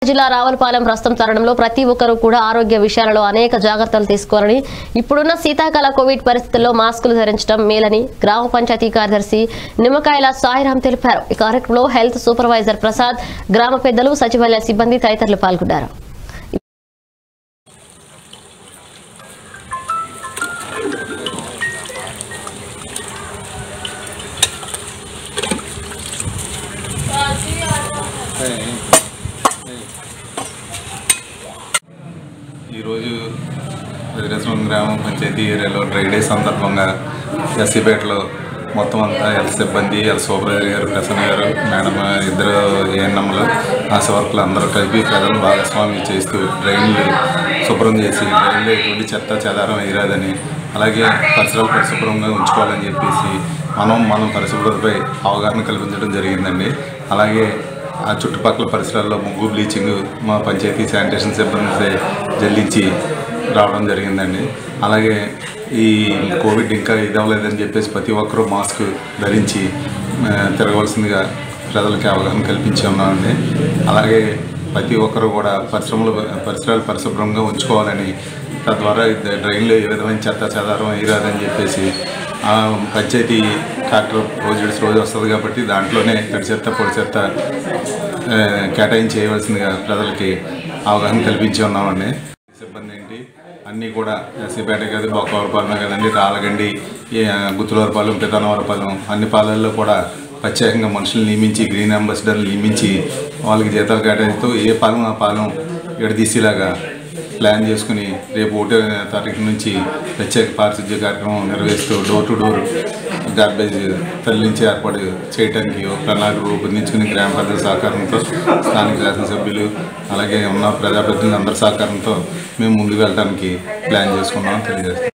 జిల్లా రావులపాలెం ప్రస్తుతం తరుణంలో ప్రతి ఒక్కరూ కూడా ఆరోగ్య విషయాలలో అనేక జాగ్రత్తలు తీసుకోవాలని ఇప్పుడున్న శీతాకాల కోవిడ్ పరిస్థితుల్లో మాస్కులు ధరించడం మేలని గ్రామ పంచాయతీ కార్యదర్శి నిమ్మకాయల సాయిరాం తెలిపారు ఈ కార్యక్రమంలో హెల్త్ సూపర్వైజర్ ప్రసాద్ గ్రామ పెద్దలు సచివాలయ సిబ్బంది తదితరులు పాల్గొన్నారు ఈరోజు వజ్రేశ్వరం గ్రామం పంచాయతీ ఏరియాలో డ్రై డే సందర్భంగా ఎస్సీపేటలో మొత్తం అంతా హెల్త్ సిబ్బంది హెల్త్ సూపర్వైజర్ గారు ప్రసన్న గారు మేడం ఇద్దరు ఏఎన్ఎంలు ఆశా వర్కులు అందరూ కలిపి ప్రజలు భాగస్వామ్యం చేస్తూ డ్రైన్లు శుభ్రం చేసి డ్రైన్లో ఎటువంటి చెత్త చెదారం వేయరాదని అలాగే పరిసరాలు పరిశుభ్రంగా ఉంచుకోవాలని చెప్పేసి మనం మనం పరిశుభ్రతపై అవగాహన కల్పించడం జరిగిందండి అలాగే ఆ చుట్టుపక్కల పరిసరాల్లో ముగ్గు బ్లీచింగ్ మా పంచాయతీ శానిటేషన్ సిబ్బంది జల్లించి రావడం జరిగిందండి అలాగే ఈ కోవిడ్ ఇంకా ఇదవ్వలేదని చెప్పేసి ప్రతి ఒక్కరూ మాస్క్ ధరించి ఆ, తిరగవలసిందిగా ప్రజలకి అవగాహన కల్పించి ఉన్నామండి అలాగే ప్రతి ఒక్కరూ కూడా పరిశ్రమలు పరిసరాలు పరిశుభ్రంగా ఉంచుకోవాలని తద్వారా ఇది డ్రైన్లో ఏ విధమైన చెత్త చెదారం వేయరాదని చెప్పేసి ఆ పంచాయతీ ట్రాక్టర్ రోజు విడిచి రోజు వస్తుంది కాబట్టి దాంట్లోనే తడి చెత్త పొడి చెత్త ఆ, కేటాయించి చేయవలసిందిగా ప్రజలకి అవగాహన కల్పించి ఉన్నామండి సిబ్బంది ఏంటి అన్నీ కూడా ఎస్సీపేట కాదు బొక్కవరపాలెం కదండి రాలగండి ఈ, ఆ, గుత్తులవరపాలెం పితానవరపాలెం అన్ని పాలల్లో కూడా ప్రత్యేకంగా మనుషులు నియమించి గ్రీన్ అంబాసిడర్లు నియమించి వాళ్ళకి జీతాలు కేటాయిస్తూ ఏ పాలెం ఆ పాలెం ఎడదీసేలాగా ప్లాన్ చేసుకుని రేపు ఒకటో తారీఖు నుంచి ప్రత్యేక పారిశుద్ధ్య కార్యక్రమం నిర్వహిస్తూ డోర్ టు డోర్ గార్బేజ్ తరలించి ఏర్పాటు చేయడానికి ఒక ప్రణాళిక రూపొందించుకుని గ్రామ పెద్దల సహకారంతో స్థానిక శాసనసభ్యులు అలాగే ఉన్న ప్రజాప్రతినిధులు అందరి సహకారంతో మేము ముందుకు వెళ్ళడానికి ప్లాన్ చేసుకున్నాం తెలియజేస్తాం